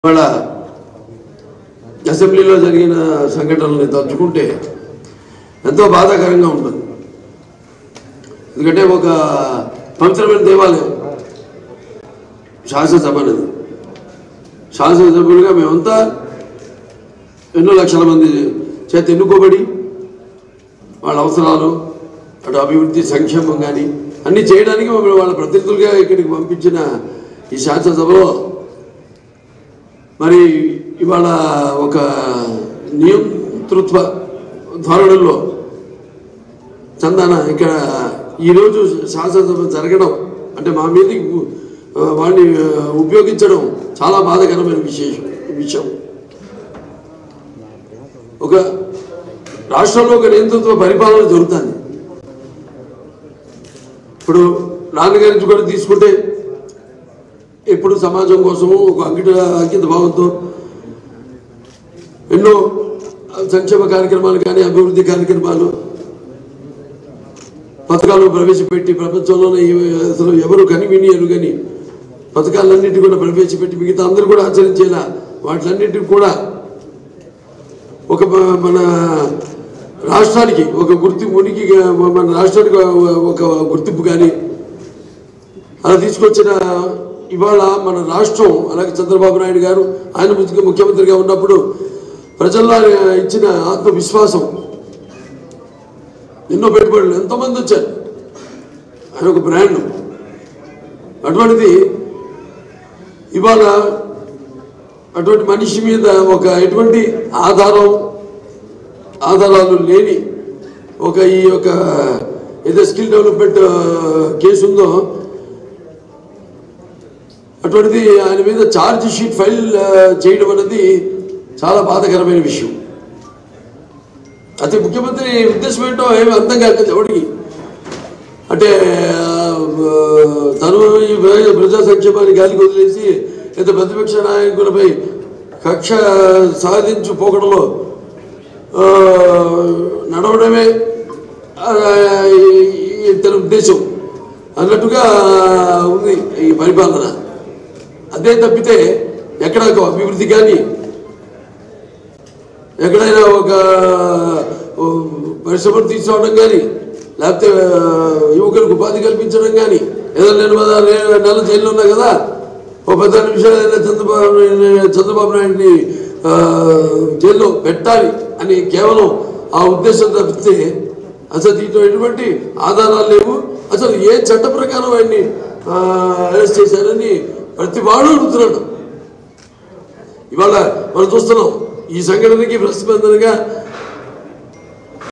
ఇవాళ అసెంబ్లీలో జరిగిన సంఘటనల్ని తలుచుకుంటే ఎంతో బాధాకరంగా ఉంటుంది ఎందుకంటే ఒక పవిత్రమైన దేవాలయం శాసనసభ అనేది శాసనసభ్యులుగా మేమంతా ఎన్నో లక్షల మంది చేత ఎన్నుకోబడి వాళ్ళ అవసరాలు అటు అభివృద్ధి సంక్షేమం కానీ అన్నీ చేయడానికి మమ్మల్ని వాళ్ళ ప్రతినిధులుగా ఇక్కడికి పంపించిన ఈ శాసనసభలో మరి ఇవాళ ఒక నియంతృత్వ ధోరణుల్లో చందాన ఇక్కడ ఈరోజు శాసనసభ జరగడం అంటే మా మీదకి ఆ, వాడిని ఆ, ఉపయోగించడం చాలా బాధాకరమైన విశేషం విషయం ఒక రాష్ట్రంలో ఒక నియంతృత్వ పరిపాలన జరుగుతుంది ఇప్పుడు నాన్నగారి నుంచి కూడా తీసుకుంటే ఎప్పుడు సమాజం కోసము ఒక అంకిత అంకిత భావంతో ఎన్నో సంక్షేమ కార్యక్రమాలు కానీ అభివృద్ధి కార్యక్రమాలు పథకాలు ప్రవేశపెట్టి ప్రపంచంలోనే ఏ- అసలు ఎవరు కని విని ఎరుగని పథకాలన్నింటి కూడా ప్రవేశపెట్టి మిగతా అందరూ కూడా ఆచరించేలా వాటిలన్నింటికి కూడా ఒక మ- మన రాష్ట్రానికి ఒక గుర్తింపు ఉనికి మన రాష్ట్రానికి ఒక గుర్తింపు కానీ అలా తీసుకొచ్చిన ఇవాళ మన రాష్ట్రం అలాగే చంద్రబాబు నాయుడు గారు ఆయన ముఖ్య- ముఖ్యమంత్రిగా ఉన్నప్పుడు ప్రజల్లో ఆయన ఇచ్చిన ఆత్మవిశ్వాసం ఎన్నో పెట్టుబడులు ఎంతోమంది వచ్చారు ఆయన ఒక బ్రాండ్ అటువంటిది ఇవాళ అటువంటి మనిషి మీద ఒక ఎటువంటి ఆధారం ఆధారాలు లేని ఒక ఈ యొక్క ఏదో స్కిల్ డెవలప్మెంట్ కేసు ఉందో అటువంటిది ఆయన మీద ఛార్జ్ షీట్ ఫైల్ ఆ, చేయడం అనేది చాలా బాధాకరమైన విషయం అయితే ముఖ్యమంత్రి ఉద్దేశం ఏంటో ఏమి అర్థం కాక ఎవడికి అంటే ఆ, తను ఈ ప్ర- ప్రజా సంక్షేమాన్ని గాలికి వదిలేసి లేదా ప్రతిపక్ష నాయకులపై కక్ష సాధించు పోకడలో ఆ, నడవడమే ఆ, ఈ- ఈ తన ఉద్దేశం అన్నట్టుగా ఉంది ఈ పరిపాలన అదే తప్పితే ఎక్కడ ఒక అభివృద్ధి కానీ ఎక్కడైనా ఒక ఓ, పరిశ్రమలు తీసుకురావడం కానీ లేకపోతే ఆ, యువకులకు ఉపాధి కల్పించడం కానీ ఏదో నేను పదహారు నెల- నెలలు జైల్లో ఉన్నా కదా ఓ పెద్ద నిమిషాలు ఏదైనా చంద్రబాబు నాయుడిని- చంద్రబాబు నాయుడిని ఆ, జైల్లో పెట్టాలి అని కేవలం ఆ ఉద్దేశం తప్పితే అసలు దీంట్లో ఎటువంటి ఆధారాలు లేవు అసలు ఏ చట్ట ప్రకారం ఆయన్ని ఆ, అరెస్ట్ చేశారని ప్రతి వాడు అడుగుతున్నాడు ఇవాళ మనం చూస్తున్నాం ఈ సంఘటనకి ప్రతిస్పందనగా